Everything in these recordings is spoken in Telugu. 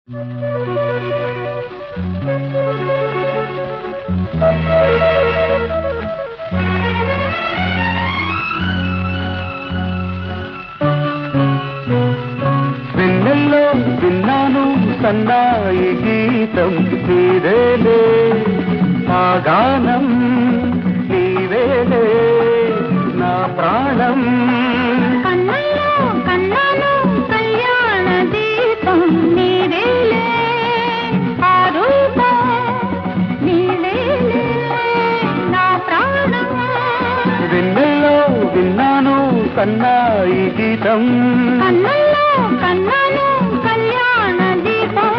వెన్నెల్లో విన్నాను సన్నాయి గీతం నీదేలే ఆ గానం నీవేలే నా ప్రాణం కన్నయ్యో కన్నాను కళ్యాణ దీపం నీదేలే ఆ రూపం నీవేలే నా ప్రాణం వెన్నెల్లో విన్నాను సన్నాయి గీతం కన్నయ్యో కన్నాను కళ్యాణ దీపం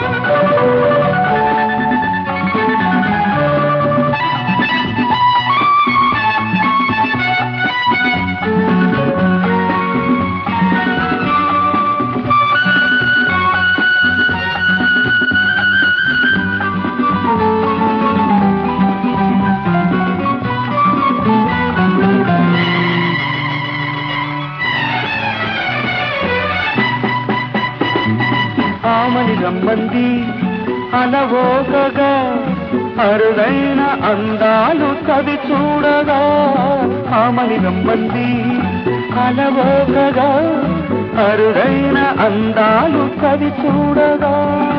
ఆమని రమ్మంది అలవోకగా అరుదైన అందాలు కవి చూడగా ఆమని రమ్మంది అలవోకగా అరుదైన అందాలు కవి చూడగా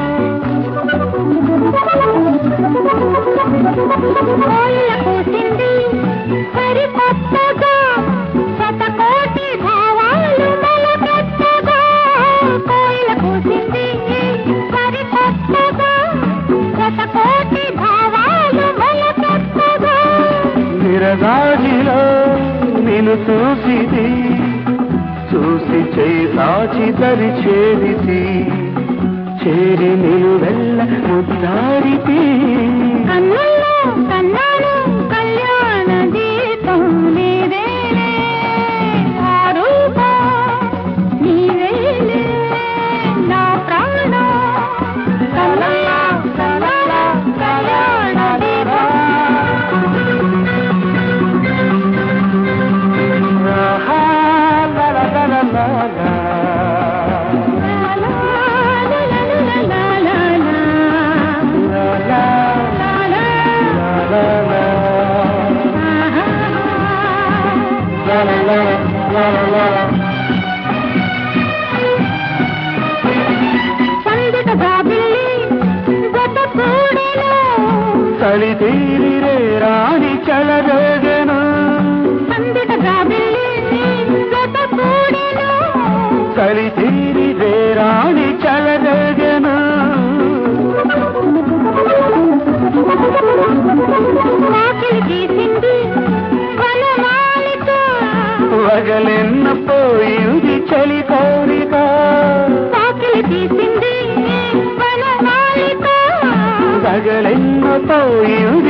కోయిల కూసింది సరికొత్తగా శతకోటి భావాలు మొలకెత్తగా కోయిల కూసింది సరికొత్తగా శతకోటి భావాలు మొలకెత్తగా నిరగాజిలో నిన్ను చూసిది చూసి చేయి సాచి దరి చేరితి చేరి నిలు వెళ్ళ ముద్దారితి కన్నుల్లో కన్నాను కళ్యాణ దీపం నీవేలే ఆ రూపం నీవేలే నా ప్రాణం కన్నుల్లో కన్నాను కళ్యాణ దీపం ఆహా, లా, లా, లా, లా, లా, లా. లా, లా, లా, లా, లా. లా, లా, లా, లా, లా, లా. సందిట బాబిల్లి గత కూడెను చలి తీరిరే రాణి చలరేగను సందిట బాబిల్లి గత కూడెను చలి తీరిరే రాణి చలరేగను వాకిలి తీసింది వనమాలిక వగలెన్న పోయింది చలి కోరిక వాకిలి తీసింది వనమాలిక వగలెన్న పోయింది